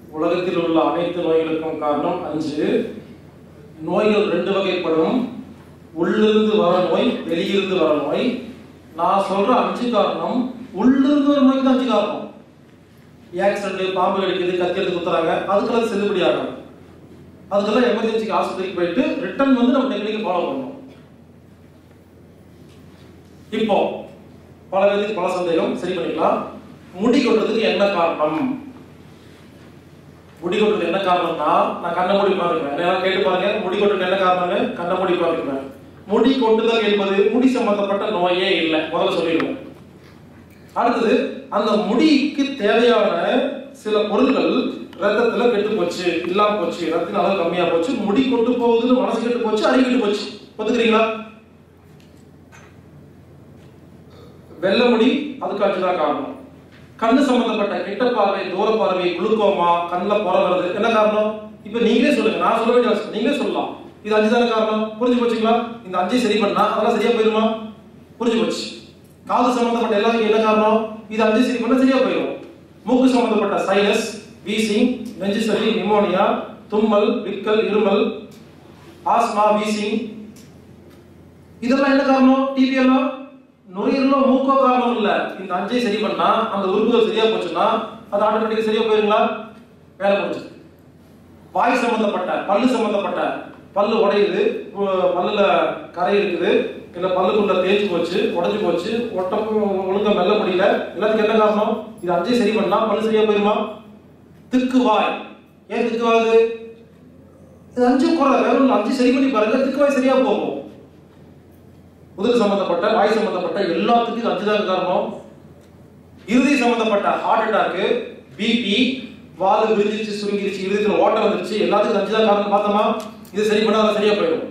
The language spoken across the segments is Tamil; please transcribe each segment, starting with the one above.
உலகத்தில் உள்ள அனைத்து நோய்களுக்கும் காரணம் அஞ்சு நோய்கள் ரெண்டு வகைப்படும் உள்ளிருந்து வர நோய் வெளியிருந்து வர நோய் நான் சொல்ற அஞ்சு காரணம் உள்ளிருந்து வர நோய்க்கு தான் அஞ்சு காரணம் ஆக்சிடென்ட் பாம்பு கடிக்குது கத்தி எடுத்து குத்துறாங்க அதுக்கெல்லாம் செல்லுபடி ஆகும் அதுக்கெல்லாம் எமர்ஜென்சிக்கு ஆஸ்பத்திரிக்கு போயிட்டு ரிட்டர்ன் வந்து நம்ம டெக்னிக்கை ஃபாலோ பண்ணணும் இப்போ பல பேருக்கு பல சந்தேகம் சரி பண்ணிக்கலாம் முடி கொட்டுறதுக்கு என்ன காரணம் முடி கொட்டுறது என்ன காரணம்னா நான் கண்ண மூடி பாருங்க என்ன கேட்டு பாருங்க முடி கொட்டுறது என்ன காரணம்னு கண்ண மூடி பாருங்க முடி கொட்டுதல் என்பது முடி சம்பந்தப்பட்ட நோயே இல்லை முதல்ல சொல்லிடுவோம் அடுத்தது அந்த முடிக்கு தேவையான சில பொருட்கள் ரத்தத்துல கெட்டு போச்சு இல்லாம போச்சு ரத்தின அளவு கம்மியா போச்சு முடி கொட்டு போகுதுன்னு மனசு கெட்டு போச்சு அறிவு கெட்டு போச்சு ஒத்துக்கிறீங்களா வெள்ளை முடி அதுக்கு அஞ்சுதான் காரணம் கண்ணு சம்பந்தப்பட்ட கிட்ட பார்வை தூர பார்வை குளுக்கோமா கண்ணில் புற வருது என்ன காரணம் இப்ப நீங்களே சொல்லுங்க நான் சொல்ல வேண்டிய அவசியம் நீங்களே சொல்லலாம் இது அஞ்சு தானே காரணம் புரிஞ்சு போச்சுங்களா இந்த அஞ்சை சரி பண்ணா அதெல்லாம் சரியா போயிருமா புரிஞ்சு போச்சு காது சம்பந்தப்பட்ட எல்லாத்துக்கும் என்ன காரணம் இது அஞ்சு சரி பண்ணா சரியா போயிடும் மூக்கு சம்பந்தப்பட்ட சைனஸ் வீசிங் நெஞ்சு சளி நிமோனியா தும்மல் விக்கல் இருமல் ஆஸ்மா வீசிங் இதெல்லாம் என்ன காரணம் டிபி எல்லாம் நுரையீரலோ மூக்கோ காரணம் இல்ல இந்த அஞ்சை சரி பண்ணா அந்த உறுப்புகள் சரியா போச்சுன்னா அது ஆட்டோமேட்டிக்கா சரியா போயிருங்களா வேலை முடிஞ்சு வாய் சம்பந்தப்பட்ட பல்லு சம்பந்தப்பட்ட பல்லு உடையுது உ- பல்லுல கரை இருக்குது இல்ல பல்லுக்குள்ள தேய்ச்சி போச்சு உடைஞ்சு போச்சு ஒட்டப்பும் ஒழுங்கா மெல்ல முடியல எல்லாத்துக்கும் என்ன காரணம் இது அஞ்சை சரி பண்ணா பல்லு சரியா போயிருமா திக்கு வாய் ஏன் திக்கு வாகுது இது அஞ்சு குறை வேற ஒண்ணு அஞ்சு சரி பண்ணி பாருங்க திக்கு வாய் சரியா போகும் உதடு சம்பந்தப்பட்ட வாய் சம்பந்தப்பட்ட எல்லாத்துக்கும் இது அஞ்சுதான் காரணம் இறுதி சம்பந்தப்பட்ட ஹார்ட் அட்டாக்கு பிபி வால் விரிஞ்சிச்சு சுருங்கிருச்சு இருதயத்துல ஓட்டம் வந்துருச்சு எல்லாத்துக்கும் அஞ்சுதான் காரணம் பார்த்தோமா இது சரி பண்ணா அது சரியா போயிடும்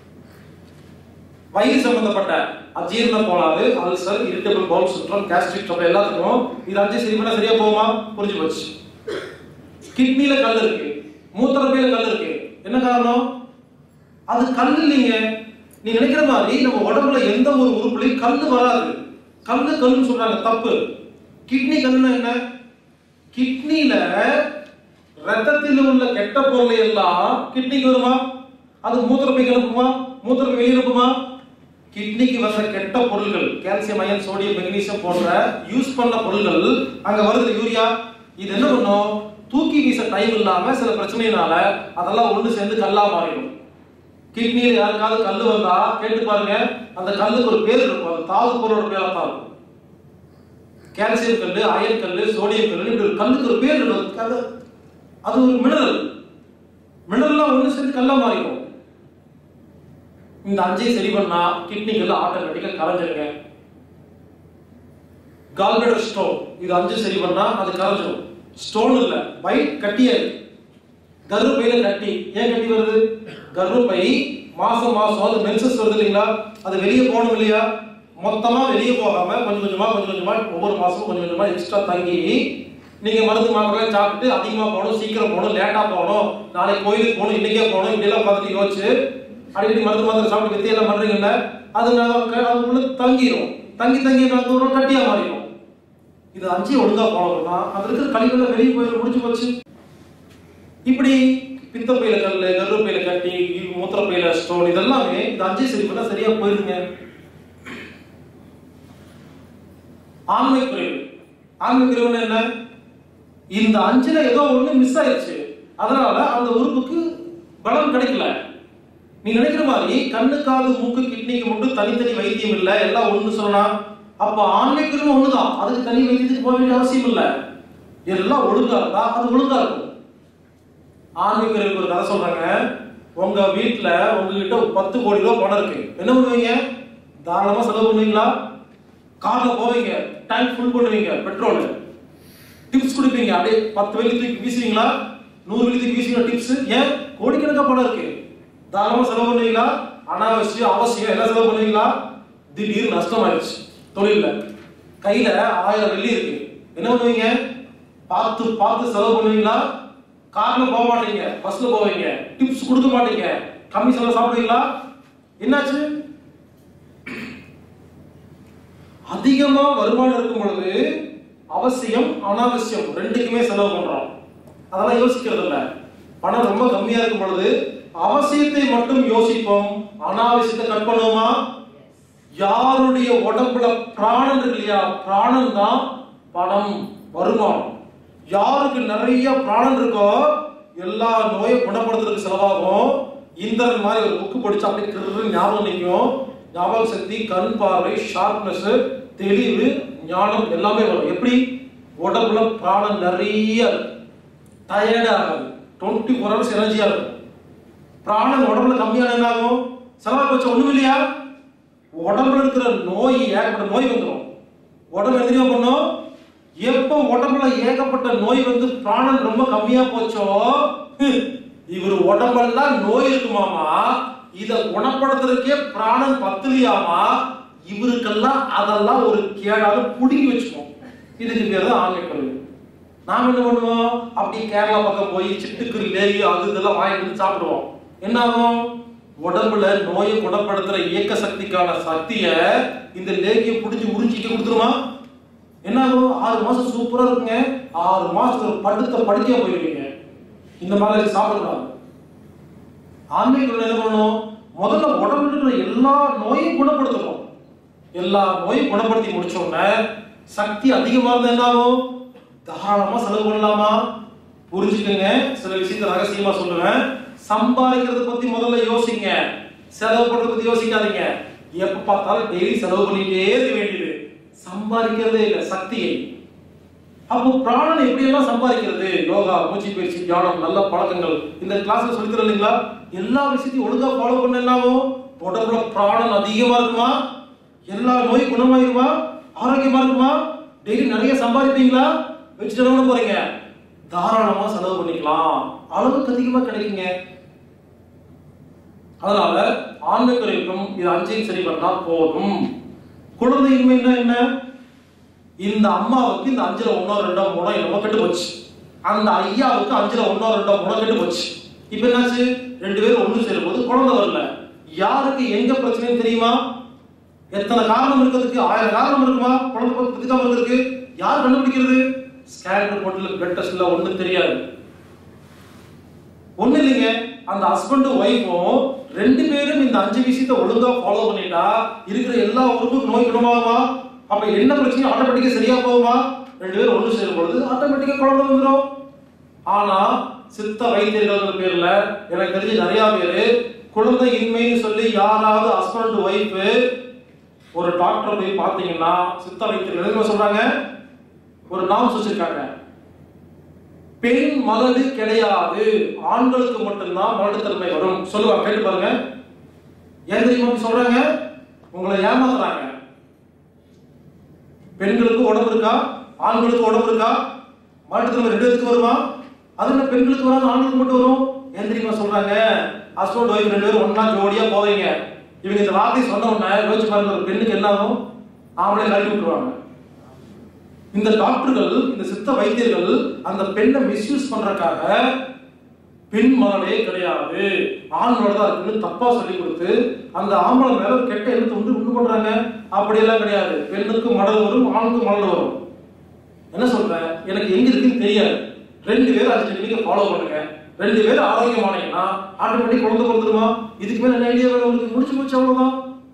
வயிறு சம்பந்தப்பட்ட அஜீரண கோளாறு அல்சர் இரிட்டபிள் பவுல் சுற்றம் கேஸ்ட்ரிக் ட்ரபிள் எல்லாத்துக்கும் இது அஞ்சு சரி பண்ணா சரியா போகுமா புரிஞ்சு போச்சு கிட்னில கல் இருக்கு மூத்திரப்பையில கல் இருக்கு என்ன காரணம் அது கல் இல்லைங்க நீ நினைக்கிற மாதிரி நம்ம உடம்புல எந்த ஒரு உறுப்புலையும் கல்லு வராது கல்லு கல்லுன்னு சொல்றாங்க தப்பு கிட்னி கல்லுன்னா என்ன கிட்னில ரத்தத்தில் உள்ள கெட்ட பொருளை எல்லாம் கிட்னிக்கு வருமா அது மூத்திரப்பைக்கு அனுப்புமா மூத்திரப்பை வெளியே அனுப்புமா கிட்னிக்கு வந்த கெட்ட பொருள்கள் கால்சியம் அயன் சோடியம் மெக்னீசியம் போன்ற யூஸ் பண்ண பொருள்கள் அங்க வருது யூரியா இது என்ன பண்ணும் தூக்கி வீச டைம் இல்லாம சில பிரச்சனையினால அதெல்லாம் ஒண்ணு சேர்ந்து கல்லா மாறிடும் கிட்னியில் யாருக்காவது கல்லு வந்தா கேட்டு பாருங்க அந்த கல்லுக்கு ஒரு பேர் இருக்கும் அது தாது பொருளோட பேரா தான் இருக்கும் கால்சியம் கல்லு அயன் கல்லு சோடியம் கல்லு இப்படி ஒரு கல்லுக்கு ஒரு பேர் இருக்கும் அது கல்லு- அது ஒரு மினரல் மினரல்லாம் ஒண்ணு சேர்ந்து கல்லா மாறிடும் இந்த அஞ்சை சரி பண்ணா கிட்னி கல்லு ஆட்டோமேட்டிக்கா கரைஞ்சிருங்க கால்பிளடர் ஸ்டோன் இது அஞ்சு சரி பண்ணா அது கரைஞ்சிடும் ஸ்டோன் இல்ல வைட் கட்டியா இருக்கு கர்ப்பையில கட்டி ஏன் கட்டி வருது கர்ப்பை மாசம் மாசம் அது மென்சஸ் வருது இல்லைங்களா அது வெளியே போகணும் இல்லையா மொத்தமா வெளியே போகாம கொஞ்சம் கொஞ்சமா கொஞ்சம் கொஞ்சமா ஒவ்வொரு மாசமும் கொஞ்சம் கொஞ்சமா எக்ஸ்ட்ரா தங்கி நீங்க மருந்து மாத்திரை சாப்பிட்டு அதிகமா போகணும் சீக்கிரம் போகணும் லேட்டா போகணும் நாளைக்கு கோயிலுக்கு போகணும் இன்னைக்கே போகணும் இப்படி எல்லாம் பார்த்துட்டு யோசிச்சு அடிக்கடி மருந்து மாத்திரை சாப்பிட்டு வித்தி எல்லாம் பண்றீங்கல்ல அது நான் க- அது உள்ள தங்கிரும் தங்கி தங்கி நான் ஒரு கட்டியா மாறிடும் இது அஞ்சு ஒழுங்கா ஃபாலோ பண்ணா அது இருக்கிற கழிவுல வெளியே போயிட முடிஞ்சு போச்சு இப்படி பித்தப்பையில கல்லு கருப்பையில கட்டி மூத்திரப்பையில ஸ்டோன் இதெல்லாமே இந்த அஞ்சு சரி பண்ணா சரியா போயிருங்க ஆண்மை குறைவு ஆண்மை குறைவுன்னு என்ன இந்த அஞ்சுல ஏதோ ஒண்ணு மிஸ் ஆயிடுச்சு அதனால அந்த உறுப்புக்கு பலம் கிடைக்கல நீ நினைக்கிற மாதிரி கண்ணு காது மூக்கு கிட்னிக்கு மட்டும் தனித்தனி வைத்தியம் இல்ல எல்லாம் ஒண்ணு சொல்லலாம் அப்ப ஆண்மை குறைவு ஒண்ணுதான் அதுக்கு தனி வைத்தியத்துக்கு போக வேண்டிய அவசியம் இல்ல எல்லாம் ஒழுங்கா இருந்தா அது ஒழுங்கா இருக்கும் ஆன்மீகருக்கு ஒரு கதை சொல்றாங்க உங்க வீட்டுல உங்ககிட்ட ஒரு பத்து கோடி ரூபாய் பணம் இருக்கு என்ன பண்ணுவீங்க தாராளமா செலவு பண்ணுவீங்களா கார்ல போவீங்க டேங்க் ஃபுல் பண்ணுவீங்க பெட்ரோல் டிப்ஸ் கொடுப்பீங்க அப்படியே பத்து வெளி தூக்கி வீசுவீங்களா நூறு வெளி தூக்கி வீசுவீங்க டிப்ஸ் ஏன் கோடிக்கணக்கா பணம் இருக்கு தாராளமா செலவு பண்ணுவீங்களா அனாவசியம் அவசியம் எல்லாம் செலவு பண்ணுவீங்களா திடீர்னு நஷ்டம் ஆயிடுச்சு தொழில்ல கையில ஆயிரம் வெள்ளி இருக்கு என்ன பண்ணுவீங்க பார்த்து பார்த்து செலவு பண்ணுவீங்களா கார்ல போக மாட்டீங்க பஸ்ல போவீங்க டிப்ஸ் கொடுக்க மாட்டீங்க கம்மி செலவு சாப்பிடுவீங்களா என்னாச்சு அதிகமா வருமானம் இருக்கும் பொழுது அவசியம் அனாவசியம் ரெண்டுக்குமே செலவு பண்றோம் அதெல்லாம் யோசிக்கிறது இல்ல பணம் ரொம்ப கம்மியா இருக்கும் பொழுது அவசியத்தை மட்டும் யோசிப்போம் அனாவசியத்தை கட் பண்ணுவோமா யாருடைய உடம்புல பிராணன் இருக்கு இல்லையா பிராணன் தான் பணம் வருமானம் யாருக்கு நிறைய பிராணன் இருக்கோ எல்லா நோயை குணப்படுத்துறதுக்கு செலவாகும் இந்திரன் மாதிரி ஒரு புக்கு படிச்சு அப்படியே கிரு ஞாபகம் நிற்கும் ஞாபக சக்தி கண் பார்வை ஷார்ப்னஸ் தெளிவு ஞானம் எல்லாமே வரும் எப்படி உடம்புல பிராணம் நிறைய டயர்ட் ஆகாது டுவெண்ட்டி ஃபோர் ஹவர்ஸ் எனர்ஜியா இருக்கும் பிராணம் உடம்புல கம்மியான என்ன ஆகும் செலவாக வச்ச ஒண்ணும் இல்லையா உடம்புல இருக்கிற நோய் ஏகப்பட்ட நோய் வந்துடும் உடம்பு எதிரியா பண்ணும் எப்போ உடம்புல ஏகப்பட்ட நோய் வந்து பிராணன் ரொம்ப கம்மியா போச்சோ ஹம், இவர் உடம்பெல்லாம் நோய் இருக்குமாமா இத குணப்படுத்துறதுக்கே பிராணன் பத்துலியாமா இவருக்கெல்லாம் அதெல்லாம் ஒரு கேடாக புடுங்கி வச்சுப்போம் இதுக்கு பேர் தான் ஆண்மை குறைவு நாம என்ன பண்ணுவோம் அப்படி கேரளா பக்கம் போய் சிட்டுக்குரு லேகி அது இதெல்லாம் வாங்கிட்டு வந்து சாப்பிடுவோம் என்ன ஆகும் உடம்புல நோயை குணப்படுத்துற இயக்க சக்திக்கான சக்தியை இந்த லேகியை பிடிச்சி உறிஞ்சிக்க கொடுத்துருமா என்ன ஆகும் ஆறு மாசம் சூப்பரா இருக்குங்க ஆறு மாசத்துல படுத்த படுக்கையா போயிருவீங்க இந்த மாதிரி சாப்பிடலாம் ஆன்மீகம் என்ன பண்ணணும் முதல்ல உடம்புல இருக்கிற எல்லா நோயும் குணப்படுத்தணும் எல்லா நோயும் குணப்படுத்தி முடிச்ச உடனே சக்தி அதிகமா இருந்தா என்ன ஆகும் தாராளமா செலவு பண்ணலாமா புரிஞ்சுக்கங்க சில விஷயத்த ரகசியமா சொல்லுவேன் சம்பாதிக்கிறத பத்தி முதல்ல யோசிங்க செலவு பண்றத பத்தி யோசிக்காதீங்க எப்ப பார்த்தாலும் டெய்லி செலவு பண்ணிட்டே இருக்க வேண்டியது சம்பாதிக்கிறதே இல்லை சக்தியை அப்போ பிராணன் எப்படி எல்லாம் சம்பாதிக்கிறது யோகா மூச்சு பயிற்சி தியானம் நல்ல பழக்கங்கள் இந்த கிளாஸ்ல சொல்லி தர இல்லைங்களா எல்லா விஷயத்தையும் ஒழுங்கா ஃபாலோ பண்ண என்னாகும் உடம்புல பிராணன் அதிகமா இருக்குமா எல்லா நோய் குணமாயிருமா ஆரோக்கியமா இருக்குமா டெய்லி நிறைய சம்பாதிப்பீங்களா வச்சுட்டு என்ன பண்ண போறீங்க தாராளமா செலவு பண்ணிக்கலாம் அளவுக்கு அதிகமா கிடைக்குங்க அதனால ஆண்மை குறைக்கும் இது அஞ்சையும் சரி பண்ணா போதும் குழந்தையின்மைன்னா என்ன இந்த அம்மாவுக்கு இந்த அஞ்சுல ஒன்னோ ரெண்டோ மூணோ என்னமோ கெட்டு போச்சு அந்த ஐயாவுக்கு அஞ்சுல ஒன்னோ ரெண்டோ மூணோ கெட்டு போச்சு இப்ப என்னாச்சு ரெண்டு பேரும் ஒண்ணு சேரும் போது குழந்தை வரல யாருக்கு எங்க பிரச்சனைன்னு தெரியுமா எத்தனை காரணம் இருக்கிறதுக்கு ஆயிரம் காரணம் இருக்குமா குழந்தை பத்துக்காம இருக்கிறதுக்கு யார் கண்டுபிடிக்கிறது ஸ்கேன் ரிப்போர்ட்ல பிளட் டெஸ்ட்ல ஒண்ணும் தெரியாது ஒண்ணு இல்லைங்க அந்த ஹஸ்பண்டும் ஒய்ஃபும் ரெண்டு பேரும் இந்த அஞ்சு விஷயத்தை ஒழுங்கா ஃபாலோ பண்ணிட்டா இருக்கிற எல்லா உறுப்புக்கும் நோய் குணமாகுமா அப்ப என்ன பிரச்சனையும் ஆட்டோமேட்டிக்கா சரியா போகுமா ரெண்டு பேரும் ஒண்ணு சேரும் பொழுது ஆட்டோமேட்டிக்கா குழந்தை வந்துடும் ஆனா சித்த வைத்தியர்கள் பேர்ல எனக்கு தெரிஞ்சு நிறைய பேரு குழந்தை இன்மைன்னு சொல்லி யாராவது ஹஸ்பண்ட் ஒய்ஃப் ஒரு டாக்டர் போய் பார்த்தீங்கன்னா சித்த வைத்தியர்கள் என்ன சொல்றாங்க ஒரு நாம்ஸ் வச்சிருக்காங்க பெண் மலடு கிடையாது ஆண்களுக்கு மட்டும்தான் மலட்டுத்தன்மை வரும் சொல்லுவாங்க கேட்டு பாருங்க ஏன் தெரியுமா அப்படி சொல்றாங்க உங்களை ஏமாத்துறாங்க பெண்களுக்கு உடம்பு இருக்கா ஆண்களுக்கு உடம்பு இருக்கா மலட்டுத்தன்மை ரெண்டு பேருக்கு வருமா அது என்ன பெண்களுக்கு வராது ஆண்களுக்கு மட்டும் வரும் ஏன் தெரியுமா சொல்றாங்க ஹஸ்பண்ட் ஒய்ஃப் ரெண்டு பேரும் ஒண்ணா ஜோடியா போவீங்க இவங்க இந்த வார்த்தை சொன்ன உடனே யோசிச்சு பாருங்க ஒரு பெண்ணுக்கு என்ன ஆகும் ஆம்பளை கழட்டி விட்டுருவாங்க இந்த டாக்டர்கள் இந்த சித்த வைத்தியர்கள் அந்த பெண்ணை மிஸ்யூஸ் பண்றதுக்காக பெண் மகளே கிடையாது ஆண்களோட தான் இருக்குன்னு தப்பா சொல்லி கொடுத்து அந்த ஆம்பளை மேல ஒரு கெட்ட எழுத்து உண்டு உண்டு பண்றாங்க அப்படியெல்லாம் கிடையாது பெண்ணுக்கு மடல் வரும் ஆணுக்கு மடல் வரும் என்ன சொல்றேன் எனக்கு எங்க இருக்குன்னு தெரியாது ரெண்டு பேரும் அஞ்சு டெக்னிக்கை ஃபாலோ பண்ணுங்க ரெண்டு பேரும் ஆரோக்கியமானீங்கன்னா ஆட்டோமேட்டிக் குழந்தை பிறந்துருமா இதுக்கு மேல என்ன ஐடியா வேணும் உங்களுக்கு முடிச்சு முடிச்சு அவ்வளவுதான்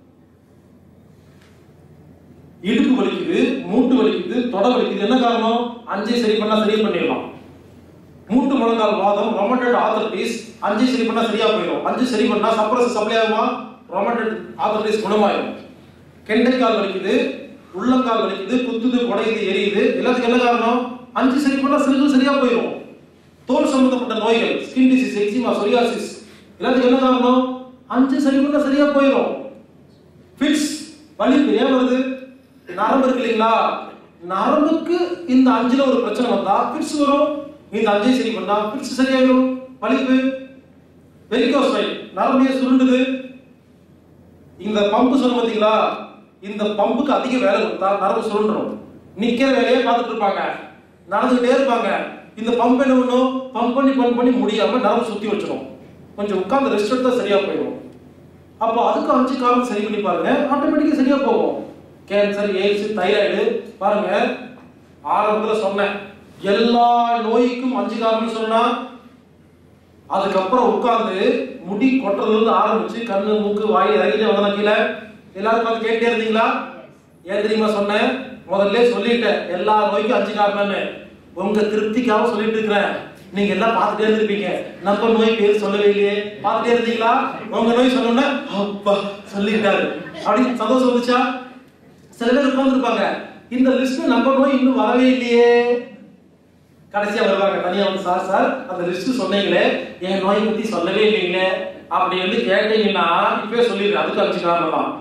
இடுப்பு வலிக்குது மூட்டு வலிக்குது தொடை வலிக்குது என்ன காரணம் அஞ்சை சரி பண்ணா சரியா பண்ணிடலாம் மூட்டு முழங்கால் வாதம் ரொமட்டட் ஆர்த்தரைட்டிஸ் அஞ்சு சரி பண்ணா சரியா போயிடும் அஞ்சு சரி பண்ணா சப்ரஸ் சப்ளை ஆகுமா ரொமட்டட் ஆர்த்தரைட்டிஸ் குணமாயிடும் கெண்டைக்கால் வலிக்குது உள்ளங்கால் வலிக்குது குத்துது உடையுது எரியுது எல்லாத்துக்கும் என்ன காரணம் அஞ்சு சரி பண்ணா சிறுகள் சரியா போயிடும் தோல் சம்பந்தப்பட்ட நோய்கள் ஸ்கின் டிசீஸ் எக்ஸிமா சொரியாசிஸ் எல்லாத்துக்கும் என்ன காரணம் அஞ்சு சரி பண்ணா சரியா போயிடும் ஃபிட்ஸ் வலி ஏன் வருது நரம்பு இருக்கு இல்லைங்களா நரம்புக்கு இந்த அஞ்சுல ஒரு பிரச்சனை வந்தா ஃபிட்ஸ் வரும் இந்த அஞ்சை சரி பண்ணா ஃபிட்ஸ் சரியாயிடும் வலிப்பு வெரிகோஸ் வெயின் நரம்பையே சுருண்டுது இந்த பம்பு சொன்ன பாத்தீங்களா இந்த பம்புக்கு அதிக வேலை கொடுத்தா நரம்பு சுருண்டுரும் நிக்கிற வேலையே பார்த்துட்டு இருப்பாங்க நடந்துகிட்டே இருப்பாங்க இந்த பம்ப் என்ன பண்ணும் பம்ப் பண்ணி பம்ப் பண்ணி முடியாம நரம்பு சுத்தி வச்சிடும் கொஞ்சம் உட்கார்ந்து ரெஸ்ட் எடுத்தா சரியா போயிடும் அப்போ அதுக்கு அஞ்சு காரணம் சரி பண்ணி பாருங்க ஆட்டோமேட்டிக்கா சரியா போகும் கேன்சர் எய்ட்ஸ் தைராய்டு பாருங்க ஆரம்பத்துல சொன்னேன் எல்லா நோய்க்கும் அஞ்சு காரணம் சொன்னா அதுக்கப்புறம் உட்கார்ந்து முடி கொட்டுறதுல இருந்து ஆரம்பிச்சு கண்ணு மூக்கு வாய் இறங்கிட்டே வந்தா கீழே எல்லாரும் பார்த்து கேட்டே இருந்தீங்களா ஏன் தெரியுமா சொன்னேன் முதல்ல சொல்லிட்டேன் எல்லா நோய்க்கும் அஞ்சு காரணம்னு உங்க திருப்திக்காக சொல்லிட்டு இருக்கிறேன் நீங்க எல்லாம் பார்த்துட்டே இருந்திருப்பீங்க நம்ம நோய் பேர் சொல்லவே இல்லையே பார்த்துட்டே இருந்தீங்களா உங்க நோய் சொன்னோன்னா அப்பா சொல்லிட்டாரு அப்படின்னு சந்தோஷம் வந்துச்சா சில பேர் உட்கார்ந்துருப்பாங்க இந்த லிஸ்ட் நம்ம நோய் இன்னும் வரவே இல்லையே கடைசியா வருவாங்க தனியா வந்து சார் சார் அந்த லிஸ்ட் சொன்னீங்களே என் நோயை பத்தி சொல்லவே இல்லைங்களே அப்படி வந்து கேட்டீங்கன்னா இப்பவே சொல்லிடுறேன் அதுக்கு அஞ்சு காரணம் தான்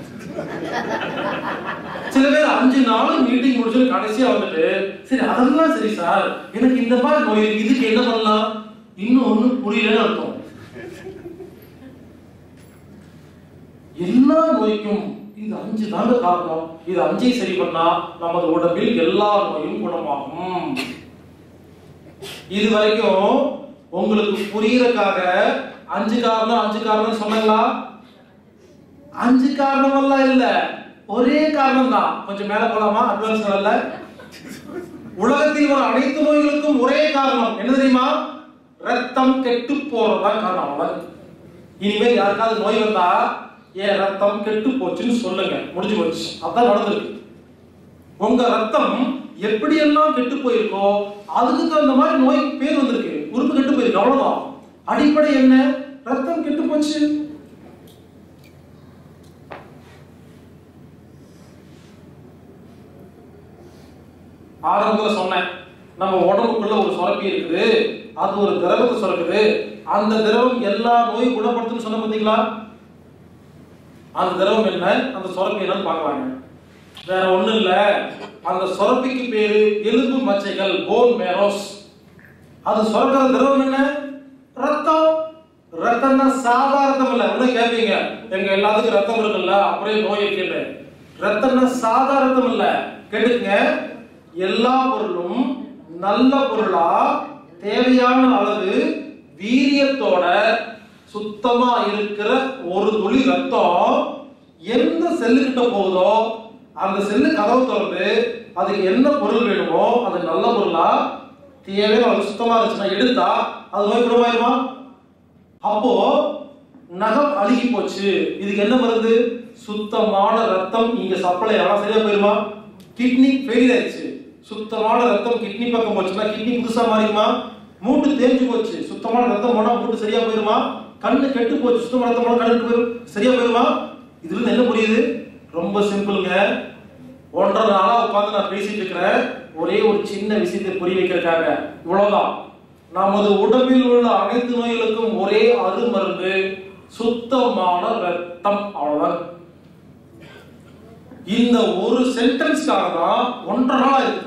சில பேர் அஞ்சு நாள் மீட்டிங் முடிச்சு கடைசியா வந்துட்டு சரி அதெல்லாம் சரி சார் எனக்கு இந்த மாதிரி நோய் இருக்கு இதுக்கு என்ன பண்ணலாம் இன்னும் ஒண்ணும் புரியலன்னு அர்த்தம் எல்லா நோய்க்கும் இது அஞ்சு தாங்க காரணம் இது அஞ்சை சரி பண்ணா நமது உடம்பில் எல்லா நோயும் குணமாகும் இது வரைக்கும் உங்களுக்கு புரியறதுக்காக அஞ்சு காரணம் அஞ்சு காரணம் சொன்னீங்களா அஞ்சு காரணம் எல்லாம் இல்ல ஒரே காரணம் தான் கொஞ்சம் மேல போலாமா அட்வான்ஸ் லெவல்ல உலகத்தில் வர அனைத்து நோய்களுக்கும் ஒரே காரணம் என்ன தெரியுமா ரத்தம் கெட்டு போறதுதான் காரணம் அவ்வளவுதான் இனிமேல் யாருக்காவது நோய் வந்தா ஏன் ரத்தம் கெட்டு போச்சுன்னு சொல்லுங்க முடிஞ்சு போச்சு அதான் நடந்திருக்கு உங்க ரத்தம் எப்படியெல்லாம் கெட்டு போயிருக்கோ அதுக்கு தகுந்த மாதிரி நோய்க்கு பேர் வந்திருக்கு உறுப்பு கெட்டு போயிருக்கு அவ்வளவுதான் அடிப்படை என்ன ரத்தம் கெட்டு போச்சு ஆரம்பத்துல சொன்னேன் நம்ம உடம்புக்குள்ள ஒரு சுரப்பி இருக்குது அது ஒரு திரவத்தை சுரக்குது அந்த திரவம் எல்லா நோய் குணப்படுத்துன்னு சொன்ன பார்த்தீங்களா அந்த திரவம் என்ன அந்த சுரப்பி என்னன்னு பார்க்கலாங்க வேற ஒண்ணும் இல்ல அந்த சுரப்பிக்கு பேரு எலும்பு மச்சைகள் போன் மேரோஸ் அது சுரக்கிற திரவம் என்ன ரத்தம் ரத்தம்னா சாதாரணம் இல்ல உடனே கேட்பீங்க எங்க எல்லாத்துக்கும் ரத்தம் இருக்குல்ல அப்படியே நோய் இருக்குன்னு ரத்தம்னா சாதாரணம் இல்ல கேட்டுங்க எல்லா பொருளும் நல்ல பொருளா தேவையான அளவு வீரியத்தோட சுத்தமா இருக்கிற ஒரு துளி ரத்தம் எந்த செல்லுகிட்ட போகுதோ அந்த செல்லு கதவு திறந்து அதுக்கு என்ன பொருள் வேணுமோ அது நல்ல பொருளா தேவையான அளவு சுத்தமா இருந்துச்சுன்னா எடுத்தா அது நோய் குணமாயிருமா அப்போ நகம் அழுகி போச்சு இதுக்கு என்ன மருந்து சுத்தமான ரத்தம் இங்க சப்ளை ஆனா சரியா போயிருமா கிட்னி ஃபெயிலியர் ஆயிடுச்சு சுத்தமான ரத்தம் கிட்னி பக்கம் போச்சுன்னா கிட்னி புதுசா மாறிடுமா மூட்டு தேஞ்சு போச்சு சுத்தமான ரத்தம் போனா மூட்டு சரியா போயிருமா கண்ணு கெட்டு போச்சு சுத்தமான ரத்தம் போனா கண்ணு கெட்டு போயிரும் சரியா போயிருமா இதுல இருந்து என்ன புரியுது ரொம்ப சிம்பிளுங்க ஒன்றரை நாளா உட்கார்ந்து நான் பேசிட்டு இருக்கிறேன் ஒரே ஒரு சின்ன விஷயத்தை புரிய வைக்கிறதுக்காக இவ்வளவுதான் நமது உடம்பில் உள்ள அனைத்து நோய்களுக்கும் ஒரே அருமருந்து சுத்தமான ரத்தம் அவ்வளவுதான் இந்த ஒரு சென்டென்ஸ்க்காக தான் ஒன்றரை நாள் ஆயிருக்கு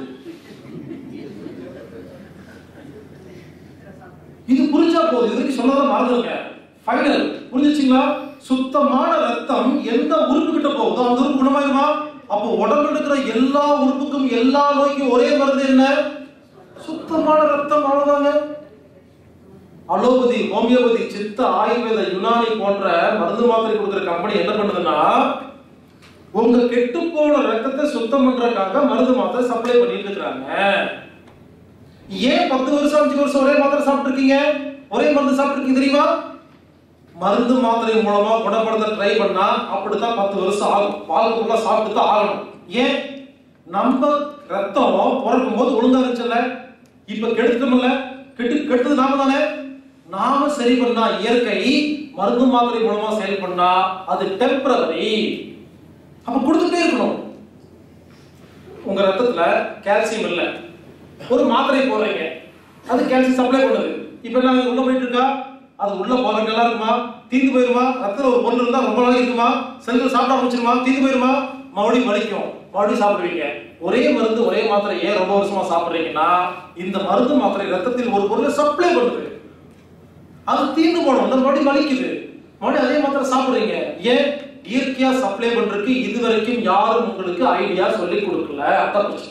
இது புரிஞ்சா போதும் இது வரைக்கும் சொன்னதை மறந்துருங்க ஃபைனல் புரிஞ்சுச்சுங்களா சுத்தமான ரத்தம் எந்த உறுப்பு கிட்ட போகுதோ அந்த உறுப்பு குணமாயிருமா அப்போ உடம்புல இருக்கிற எல்லா உறுப்புக்கும் எல்லா நோய்க்கும் ஒரே மருந்து என்ன சுத்தமான ரத்தம் அவ்வளவுதாங்க அலோபதி ஹோமியோபதி சித்த ஆயுர்வேத யுனானி போன்ற மருந்து மாத்திரை கொடுக்குற கம்பெனி என்ன பண்ணுதுன்னா உங்க கெட்டு போன ரத்தத்தை சுத்தம் பண்றதுக்காக மருந்து மாத்திரை சப்ளை பண்ணிட்டு இருக்காங்க ஏன் பத்து வருஷம் அஞ்சு வருஷம் ஒரே மாத்திரை சாப்பிட்டு இருக்கீங்க ஒரே மருந்து சாப்பிட்டு இருக்கீங்க தெரியுமா மருந்து மாத்திரை மூலமா குணப்படுத்த ட்ரை பண்ணா அப்படித்தான் பத்து வருஷம் ஆகும் வாழ்க்கைக்குள்ள சாப்பிட்டு தான் ஆகணும் ஏன் நம்ம ரத்தம் பிறக்கும் போது ஒழுங்கா இருந்துச்சுல்ல இப்ப கெடுத்துட்டோம்ல கெட்டு கெடுத்தது நாம தானே நாம சரி பண்ணா இயற்கை மருந்து மாத்திரை மூலமா செயல் பண்ணா அது டெம்பரவரி அப்ப கொடுத்துட்டே இருக்கணும் உங்க ரத்தத்துல கால்சியம் இல்ல ஒரு மாத்திரை போடுறீங்க அது கால்சியம் சப்ளை பண்ணுது இப்ப நாங்க உள்ள போயிட்டு இருக்கா அது உள்ள போறதுக்கு நல்லா இருக்குமா தீந்து போயிருமா ரத்தத்துல ஒரு பொருள் இருந்தா ரொம்ப நாளைக்கு இருக்குமா செல்கள் சாப்பிட ஆரம்பிச்சிருமா தீந்து போயிருமா மறுபடியும் வலிக்கும் மறுபடியும் சாப்பிடுவீங்க ஒரே மருந்து ஒரே மாத்திரை ஏன் ரொம்ப வருஷமா சாப்பிடுறீங்கன்னா இந்த மருந்து மாத்திரை ரத்தத்தில் ஒரு பொருளை சப்ளை பண்ணுது அது தீர்ந்து போடும் அந்த மறுபடியும் வலிக்குது மறுபடியும் அதே மாத்திரை சாப்பிடுறீங்க ஏன் இயற்கையா சப்ளை பண்றதுக்கு இது வரைக்கும் யாரும் உங்களுக்கு ஐடியா சொல்லி கொடுக்கல அதான் பிரச்சனை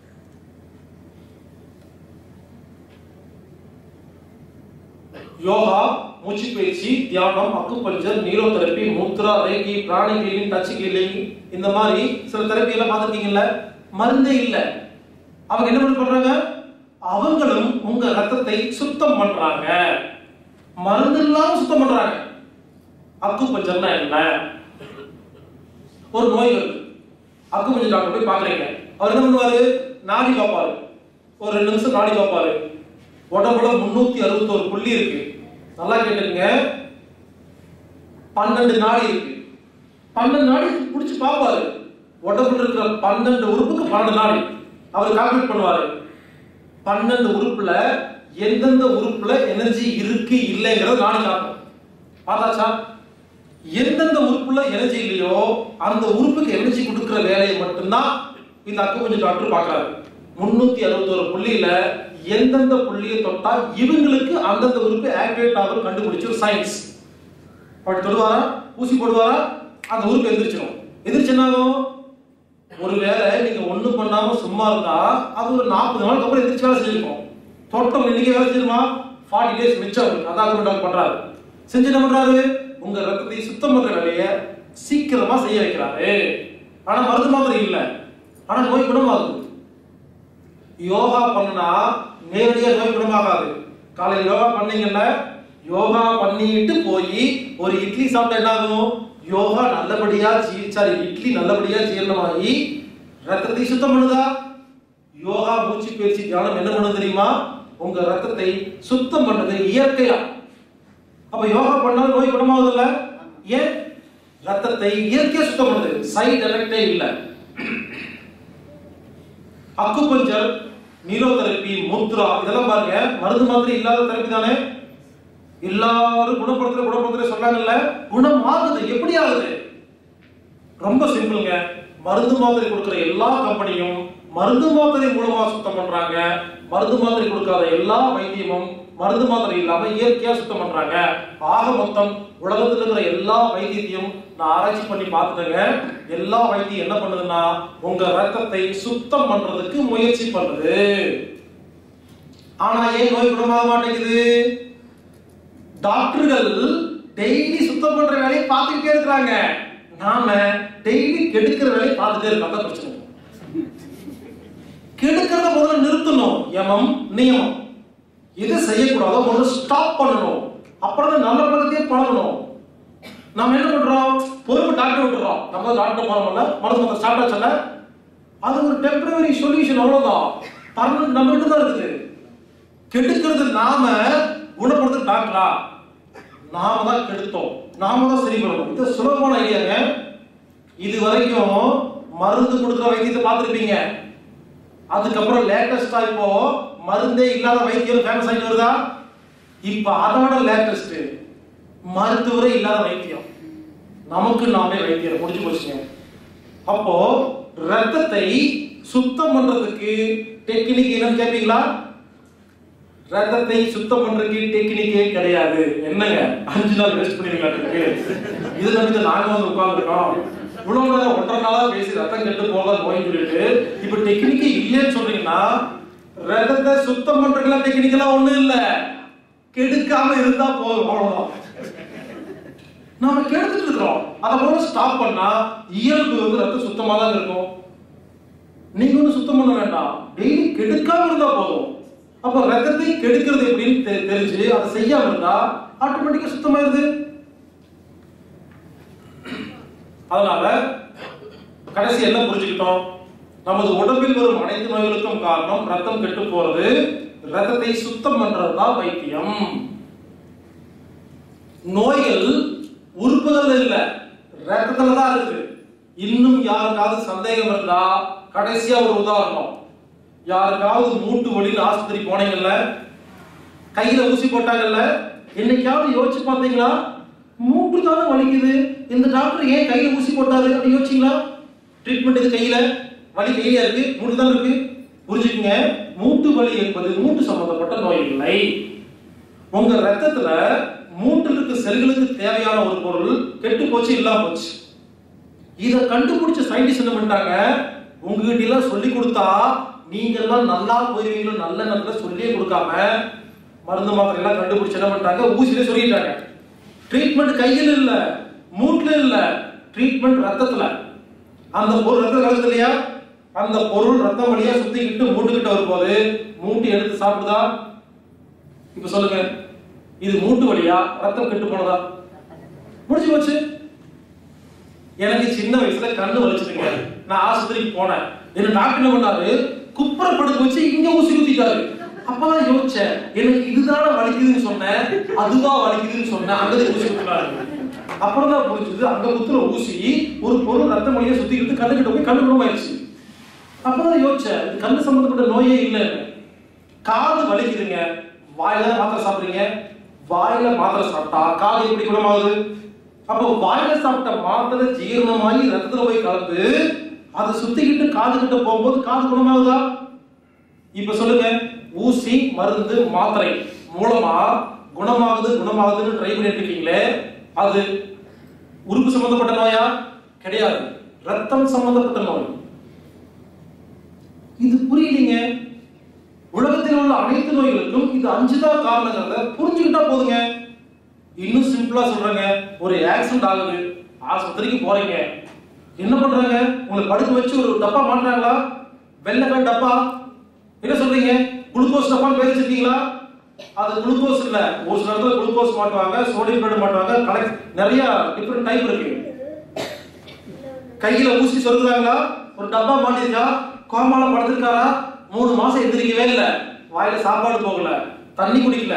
யோகா மூச்சு பயிற்சி தியானம் அக்குபஞ்சர் நீரோதெரப்பி முத்ரா ரேகி பிராணி கிளீனிங் டச் கிளீனிங் இந்த மாதிரி சில தெரப்பி எல்லாம் பார்த்துருக்கீங்கல்ல மருந்தே இல்ல அவங்க என்ன பண்ணி பண்றாங்க அவங்களும் உங்க ரத்தத்தை சுத்தம் பண்றாங்க மருந்து இல்லாம சுத்தம் பண்றாங்க அக்கு பஞ்சர்னா என்ன ஒரு நோய் வருது அக்கு பஞ்சர் டாக்டர் போய் பாக்குறீங்க அவர் என்ன பண்ணுவாரு நாடி பார்ப்பாரு ஒரு ரெண்டு நிமிஷம் நாடி பார்ப்பாரு உடம்புல முன்னூத்தி அறுபத்தோரு புள்ளி இருக்கு நல்லா கேட்டுங்க பன்னெண்டு நாடி இருக்கு பன்னெண்டு நாடி புடிச்சு பார்ப்பாரு உடம்புல இருக்கிற பன்னெண்டு உறுப்புக்கு பன்னெண்டு நாடி அவர் கால்குலேட் பண்ணுவாரு பன்னெண்டு உறுப்புல எந்தெந்த உறுப்புல எனர்ஜி இருக்கு இல்லைங்கிறத நாடி காட்டும் பார்த்தாச்சா எந்தெந்த உறுப்புல எனர்ஜி இல்லையோ அந்த உறுப்புக்கு எனர்ஜி கொடுக்கிற வேலையை மட்டும்தான் இந்த அக்குபஞ்சு டாக்டர் பார்க்கறாரு முன்னூத்தி அறுபத்தோரு புள்ளியில எந்தெந்த புள்ளியை தொட்டா இவங்களுக்கு அந்தந்த உறுப்பு ஆக்டிவேட் ஆகும் கண்டுபிடிச்ச ஒரு சயின்ஸ் அப்படி தொடுவாரா ஊசி போடுவாரா அந்த உறுப்பு எந்திரிச்சிடும் எந்திரிச்சு என்ன ஆகும் ஒருவேளை நீங்க ஒண்ணும் பண்ணாம சும்மா இருந்தா அது ஒரு நாற்பது நாளுக்கு அப்புறம் எந்திரிச்சு வேலை செஞ்சிருக்கும் தோட்டம் இன்னைக்கு வேலை செஞ்சிருமா ஃபார்ட்டி டேஸ் மிச்சம் இருக்கு. அதான் குரு டாக்டர் பண்றாரு செஞ்சு என்ன பண்றாரு உங்க ரத்தத்தை சுத்தம் பண்ற வேலையை சீக்கிரமா செய்ய வைக்கிறாரு ஆனா மருந்து மாத்திரை இல்ல ஆனா நோய் குணமாகுது யோகா பண்ணுனா நேரடியா நோய் குணமாகாது காலையில் யோகா பண்ணீங்கல்ல யோகா பண்ணிட்டு போய் ஒரு இட்லி சாப்பிட்டா என்ன ஆகும் யோகா நல்லபடியா ஜீ- சாரி இட்லி நல்லபடியா ஜீரணமாகி ரத்தத்தை சுத்தம் பண்ணுதா யோகா மூச்சு பயிற்சி தியானம் என்ன பண்ணுது தெரியுமா உங்க ரத்தத்தை சுத்தம் பண்ணுது இயற்கையா அப்ப யோகா பண்ணாலும் நோய் குணமாகுது இல்ல ஏன் ரத்தத்தை இயற்கையா சுத்தம் பண்ணுது சைடு எஃபெக்டே இல்ல அக்குபஞ்சர் நீரோதெரப்பி முத்ரா இதெல்லாம் பாருங்க மருந்து மாத்திரை இல்லாத தெரப்பி தானே எல்லாரும் குணப்படுத்துற குணப்படுத்துற சொன்னாங்கல்ல குணம் ஆகுது எப்படி ஆகுது ரொம்ப சிம்பிளுங்க மருந்து மாத்திரை கொடுக்கிற எல்லா கம்பெனியும் மருந்து மாத்திரை மூலமா சுத்தம் பண்றாங்க மருந்து மாத்திரை கொடுக்காத எல்லா வைத்தியமும் மருந்து மாத்திரை இல்லாம இயற்கையா சுத்தம் பண்றாங்க ஆக மொத்தம் உலகத்துல இருக்கிற எல்லா வைத்தியத்தையும் நான் ஆராய்ச்சி பண்ணி பார்த்துட்டேங்க எல்லா வைத்தியம் என்ன பண்ணுதுன்னா உங்க ரத்தத்தை சுத்தம் பண்றதுக்கு முயற்சி பண்ணுது ஆனா ஏன் நோய் குணமாக மாட்டேங்குது டாக்டர்கள் டெய்லி சுத்தம் பண்ற வேலையை பார்த்துக்கிட்டே இருக்கிறாங்க நாம டெய்லி கெடுக்கிற வேலையை பார்த்துட்டே இருக்கோம் அதான் பிரச்சனை கெடுக்கிறத முதல்ல நிறுத்தணும் யமம் நியமம் எது செய்யக்கூடாதோ முதல்ல ஸ்டாப் பண்ணணும் அப்புறம் தான் நல்ல பழக்கத்தையே பழகணும் நாம என்ன பண்றோம் பொறுப்பு டாக்டர் விட்டுறோம் நம்ம டாக்டர் போறோம்ல மருந்து மொத்தம் ஸ்டார்ட் ஆச்சுல்ல அது ஒரு டெம்பரரி சொல்யூஷன் அவ்வளவுதான் பர்மனன்ட் நம்ம கிட்ட தான் இருக்குது கெடுக்கிறது நாம குணப்படுத்துறது டாக்டரா நாம தான் கெடுத்தோம் நாம தான் சரி பண்ணணும் இது சுலபமான ஐடியாங்க இது வரைக்கும் மருந்து கொடுக்குற வைத்தியத்தை பார்த்துருப்பீங்க அதுக்கப்புறம் லேட்டஸ்டா இப்போ மருந்தே இல்லாத வைத்தியம் ஃபேமஸ் ஆகிட்டு வருதா இப்போ அதோட லேட்டஸ்ட் மருத்துவரே இல்லாத வைத்தியம் நமக்கு நாமே வைத்தியம் முடிஞ்சு போச்சுங்க அப்போ ரத்தத்தை சுத்தம் பண்றதுக்கு டெக்னிக் என்னன்னு கேட்பீங்களா ரத்தத்தை சுத்தம் பண்றதுக்கு டெக்னிக்கே கிடையாது என்னங்க அஞ்சு நாள் வேஸ்ட் பண்ணிருக்காங்க இது நம்பிட்டு நாங்க வந்து உட்கார்ந்துருக்கோம் இவ்வளவு நேரம் ஒன்றரை நாளா பேசி ரத்தம் கெட்டு போகாத நோய் சொல்லிட்டு இப்ப டெக்னிக்கே இல்லைன்னு சொல்றீங்கன்னா ரத்தத்தை சுத்தம் பண்றதுக்குலாம் டெக்னிக்கெல்லாம் ஒண்ணும் இல்ல கெடுக்காம இருந்தா போதும் அவ்வளவுதான் நாம கெடுத்துட்டு இருக்கிறோம் அதை கூட ஸ்டாப் பண்ணா இயல்பு வந்து ரத்தம் சுத்தமா தான் இருக்கும் நீங்க ஒன்றும் சுத்தம் பண்ண வேண்டாம் டெய்லி கெடுக்காம இருந்தா போதும் அப்ப ரத்தத்தை கெடுக்கிறது எப்படின்னு தெ- தெரிஞ்சு அதை செய்யாம இருந்தா ஆட்டோமேட்டிக்கா சுத்தமாயிருது அதனால கடைசி என்ன புரிஞ்சுக்கிட்டோம் நமது உடம்பில் வரும் அனைத்து நோய்களுக்கும் காரணம் ரத்தம் கெட்டு போறது ரத்தத்தை சுத்தம் பண்றதுதான் வைத்தியம் நோய்கள் உறுப்புகள் இல்ல ரத்தத்துல தான் இருக்கு இன்னும் யாருக்காவது சந்தேகம் இருந்தா கடைசியா ஒரு உதாரணம் யாருக்காவது மூட்டு வலியில் ஆஸ்பத்திரி போனீங்கல்ல கையில ஊசி போட்டாங்கல்ல என்னைக்காவது யோசிச்சு பார்த்தீங்களா மூட்டு தானே வலிக்குது இந்த டாக்டர் ஏன் கையில ஊசி போட்டாரு அப்படி யோசிச்சீங்களா ட்ரீட்மெண்ட் இது கையில வலி கையில இருக்கு மூட்டு தான் இருக்கு புரிஞ்சுக்கங்க மூட்டு வலி என்பது மூட்டு சம்பந்தப்பட்ட நோய் இல்லை உங்க ரத்தத்துல மூட்டில் இருக்க செல்களுக்கு தேவையான ஒரு பொருள் கெட்டு போச்சு இல்லாம போச்சு இத கண்டுபிடிச்ச சயின்டிஸ்ட் என்ன பண்ணிட்டாங்க உங்ககிட்ட எல்லாம் சொல்லி கொடுத்தா நீங்க எல்லாம் நல்லா போயிருவீங்களோ நல்ல நேரத்துல சொல்லியே கொடுக்காம மருந்து மாத்திரை எல்லாம் கண்டுபிடிச்சு என்ன பண்ணிட்டாங்க ஊசியிலே சொல்லிட்டாங்க ட்ரீட்மெண்ட் கையில் இல்ல மூட்டுல இல்ல ட்ரீட்மெண்ட் ரத்தத்துல அந்த பொருள் ரத்தம் கலக்குது இல்லையா அந்த பொருள் ரத்தம் வழியா சுத்திக்கிட்டு மூட்டுக்கிட்ட வரும்போது மூட்டு எடுத்து சாப்பிடுதா இப்ப சொல்லுங்க இது மூட்டு வழியா ரத்தம் கெட்டு போனதா முடிஞ்சு போச்சு எனக்கு சின்ன வயசுல கண்ணு வலிச்சுதுங்க நான் ஆஸ்பத்திரிக்கு போனேன் என்ன டாக்டர் என்ன பண்ணாரு குப்புற படுக்க வச்சு இங்க ஊசி குத்திட்டாரு அப்பதான் யோசிச்சேன் எனக்கு இதுதானே வலிக்குதுன்னு சொன்னேன் அதுவா வலிக்குதுன்னு சொன்னேன் அங்க ஊசி குத்துறாரு அப்புறம் தான் புரிஞ்சுது அங்க குத்துற ஊசி ஒரு பொருள் ரத்த மொழியை சுத்திக்கிட்டு கண்ணு கிட்ட போய் கண்ணு குணமாயிருச்சு அப்பதான் யோசிச்சேன் இது கண்ணு சம்பந்தப்பட்ட நோயே இல்லைன்னு காது வலிக்குதுங்க வாயில மாத்திரை சாப்பிடுறீங்க வாயில மாத்திரை சாப்பிட்டா காது எப்படி குணமாகுது அப்போ வாயில சாப்பிட்ட மாத்திரை ஜீரணமாகி ரத்தத்துல போய் கலந்து அதை சுத்திக்கிட்டு காது கிட்ட போகும்போது காது குணமாகுதா இப்ப சொல்லுங்க ஊசி மருந்து மாத்திரை மூலமா குணமாகுது குணமாகுதுன்னு ட்ரை பண்ணிட்டு இருக்கீங்களே அது உறுப்பு சம்பந்தப்பட்ட நோயா கிடையாது ரத்தம் சம்பந்தப்பட்ட நோய் இது புரியலீங்க உலகத்தில் உள்ள அனைத்து நோய்களுக்கும் இது அஞ்சுதான் காரணங்கிறத புரிஞ்சுக்கிட்டா போதுங்க இன்னும் சிம்பிளா சொல்றேங்க ஒரு ஆக்சிடென்ட் ஆகுது ஆஸ்பத்திரிக்கு போறீங்க என்ன பண்றாங்க உங்களை படுக்க வச்சு ஒரு டப்பா மாட்டுறாங்களா வெள்ளக்காய் டப்பா என்ன சொல்றீங்க குளுக்கோஸ் டப்பான்னு பேர் வச்சிருக்கீங்களா அது குளுக்கோஸ் இல்ல ஒரு சில இடத்துல குளுக்கோஸ் மாட்டுவாங்க சோடியம் பேட் மாட்டுவாங்க கலெக்ட் நிறைய டிஃப்ரெண்ட் டைப் இருக்கு கையில ஊசி சொருகுறாங்களா ஒரு டப்பா மாட்டிருக்கா கோமால படுத்திருக்காரா மூணு மாசம் எந்திரிக்கவே இல்ல வாயில சாப்பாடு போகல தண்ணி குடிக்கல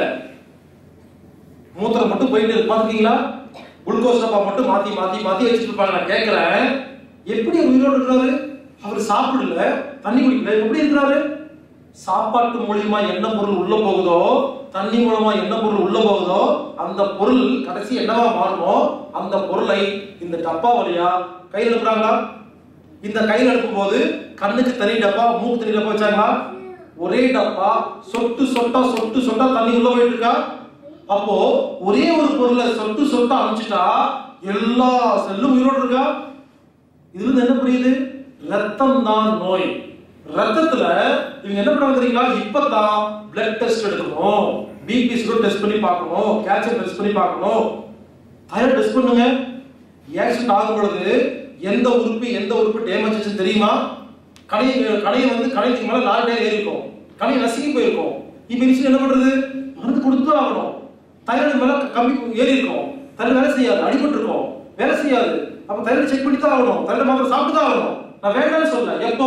மூத்திரம் மட்டும் போயிட்டு இருக்கு பாத்துக்கீங்களா குளுக்கோஸ் டப்பா மட்டும் மாத்தி மாத்தி மாத்தி வச்சுட்டு இருப்பாங்க நான் கேட்கிறேன் எப்படி அவர் உயிரோடு இருக்கிறாரு அவர் சாப்பிடல தண்ணி குடிக்கல எப்படி இருக்கிறாரு சாப்பாட்டு மூலியமா என்ன பொருள் உள்ள போகுதோ தண்ணி மூலமா என்ன பொருள் உள்ள போகுதோ அந்த பொருள் கடைசி என்னவா மாறுமோ அந்த பொருளை இந்த டப்பா வழியா கையில் எடுக்கிறாங்களா இந்த கையில் எடுக்கும் போது கண்ணுக்கு தனி டப்பா மூக்கு தனி டப்பா வச்சாங்களா ஒரே டப்பா சொட்டு சொட்டா சொட்டு சொட்டா தண்ணி உள்ள போயிட்டு இருக்கா அப்போ ஒரே ஒரு பொருளை சொட்டு சொட்டா அனுப்பிச்சிட்டா எல்லா செல்லும் உயிரோடு இருக்கா இதுல இருந்து என்ன புரியுது ரத்தம் தான் நோய் ரத்தத்துல இவங்க என்ன பண்ணுவாங்க தெரியுங்களா இப்பதான் பிளட் டெஸ்ட் எடுக்கணும் பிபி சுகர் டெஸ்ட் பண்ணி பார்க்கணும் கால்சியம் டெஸ்ட் பண்ணி பார்க்கணும் தைராய்டு டெஸ்ட் பண்ணுங்க ஆக்சிடென்ட் ஆகும் பொழுது எந்த உறுப்பு எந்த உறுப்பு டேமேஜ் ஆச்சுன்னு தெரியுமா கடை கடையை வந்து கடைக்கு மேல நாலு டயர் ஏறி இருக்கும் கடை நசுங்கி போயிருக்கும் இப்ப இனிஷியல் என்ன பண்றது மருந்து கொடுத்து ஆகணும் தைராய்டு மேல கம்மி ஏறி இருக்கும் தைராய்டு வேலை செய்யாது அடிபட்டு இருக்கும் வேலை செய்யாது அப்ப தைராய்டு செக் பண்ணி தான் ஆகணும் தைராய்டு மாத்திரை சாப்பிட்டு தான் ஆகணும் நான் வேண்டாம்னு சொல்ல எப்போ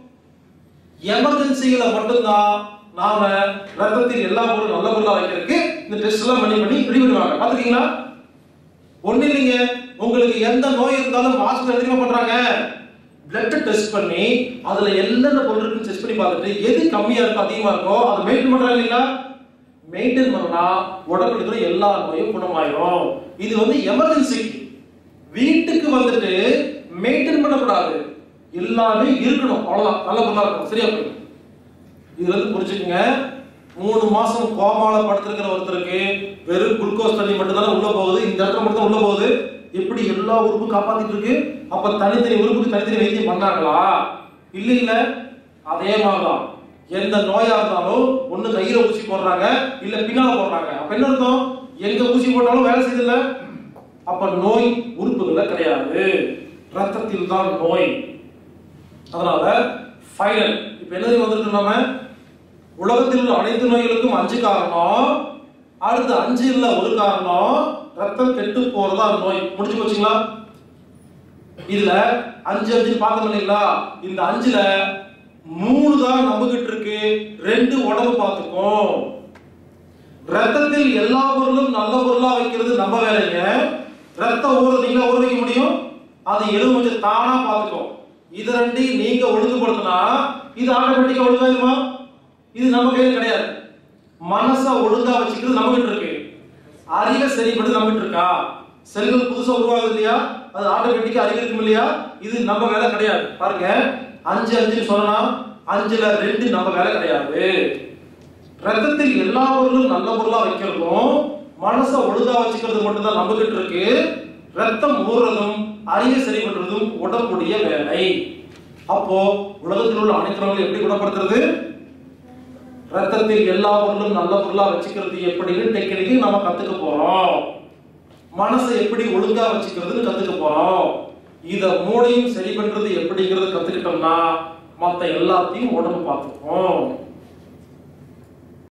எமர்ஜென்சிகளை மட்டும்தான் நாம ரத்தத்தில் எல்லா பொருளும் நல்ல பொருளா வைக்கிறதுக்கு இந்த டெஸ்ட் எல்லாம் பண்ணி பண்ணி ரெடி பண்ணுவாங்க பாத்துக்கீங்களா ஒண்ணு இல்லைங்க உங்களுக்கு எந்த நோய் இருந்தாலும் ஹாஸ்பிட்டல் எதுவுமே பண்றாங்க பிளட் டெஸ்ட் பண்ணி அதுல என்னென்ன பொருள் இருக்குன்னு டெஸ்ட் பண்ணி பார்த்துட்டு எது கம்மியா இருக்கோ அதிகமா இருக்கோ அதை மெயின்டைன் பண்றாங்க இல்லைங்களா மெயின்டைன் பண்ணா உடம்புல இருக்கிற எல்லா நோயும் குணமாயிரும் இது வந்து எமர்ஜென்சிக்கு வீட்டுக்கு வந்துட்டு மெயின்டைன் பண்ணக்கூடாது எல்லாமே இருக்கணும் அவ்வளவுதான் நல்ல பொருளா இருக்கும் சரியா போயிடும் இதுல இருந்து புரிஞ்சுக்கங்க மூணு மாசம் கோமால படுத்திருக்கிற ஒருத்தருக்கு வெறும் குளுக்கோஸ் தண்ணி மட்டும் தானே உள்ள போகுது இந்த இடத்துல மட்டும் தான் உள்ள போகுது எப்படி எல்லா உறுப்பும் காப்பாத்திட்டு இருக்கு அப்ப தனித்தனி உறுப்புக்கு தனித்தனி வைத்தியம் பண்ணாங்களா இல்ல இல்ல அதே மாதிரிதான் எந்த நோயா இருந்தாலும் ஒண்ணு கையில ஊசி போடுறாங்க இல்ல பின்னால போடுறாங்க அப்ப என்ன அர்த்தம் எங்க ஊசி போட்டாலும் வேலை செய்யுதுல்ல அப்ப நோய் உறுப்புகள்ல கிடையாது ரத்தத்தில் தான் நோய் அதனால ஃபைனல் இப்ப என்ன வந்திருக்கு நாம உலகத்தில் உள்ள அனைத்து நோய்களுக்கும் அஞ்சு காரணம் அடுத்து அஞ்சு இல்ல ஒரு காரணம் ரத்தம் கெட்டு போறதா நோய் முடிஞ்சு போச்சுங்களா இதுல அஞ்சு அஞ்சு பார்த்தோம் இல்லைங்களா இந்த அஞ்சுல மூணு தான் நம்பிக்கிட்டு இருக்கு ரெண்டு உடம்பு பார்த்துக்கும் ரத்தத்தில் எல்லா பொருளும் நல்ல பொருளா வைக்கிறது நம்ம வேலைங்க ரத்தம் ஊற நீங்க ஊற வைக்க முடியும் அது எலுமிச்சை தானா பார்த்துக்கும் இது ரெண்டையும் நீங்க ஒழுங்குபடுத்தினா இது ஆட்டோமேட்டிக்கா ஒழுங்காயிருமா இது நம்ம கையில கிடையாது மனசை ஒழுங்கா வச்சுக்கிறது நம்ம கிட்ட இருக்கு அறிவை சரிப்படுது நம்ம கிட்ட இருக்கா செல்கள் புதுசா உருவாகுது இல்லையா அது ஆட்டோமேட்டிக்கா அறிவு இருக்கும் இல்லையா இது நம்ம வேலை கிடையாது பாருங்க அஞ்சு அஞ்சுன்னு சொன்னா அஞ்சுல ரெண்டு நம்ம வேலை கிடையாது ரத்தத்தில் எல்லா பொருளும் நல்ல பொருளா வைக்கிறதும் மனசை ஒழுங்கா வச்சுக்கிறது மட்டும் தான் நம்ம கிட்ட இருக்கு ரத்தம் ஊறுறதும் அறிவை சரி பண்றதும் உடம்புடைய வேலை அப்போ உலகத்தில் உள்ள அனைத்து நோய்களை எப்படி குணப்படுத்துறது ரத்தத்தில் எல்லா பொருளும் நல்ல பொருளா வச்சுக்கிறது எப்படின்னு டெக்னிக்கு நம்ம கத்துக்க போறோம் மனசை எப்படி ஒழுங்கா வச்சுக்கிறதுன்னு கத்துக்க போறோம் இத மூளையும் சரி பண்றது எப்படிங்கிறது கத்துக்கிட்டோம்னா மத்த எல்லாத்தையும் உடம்பு பார்த்துக்கும்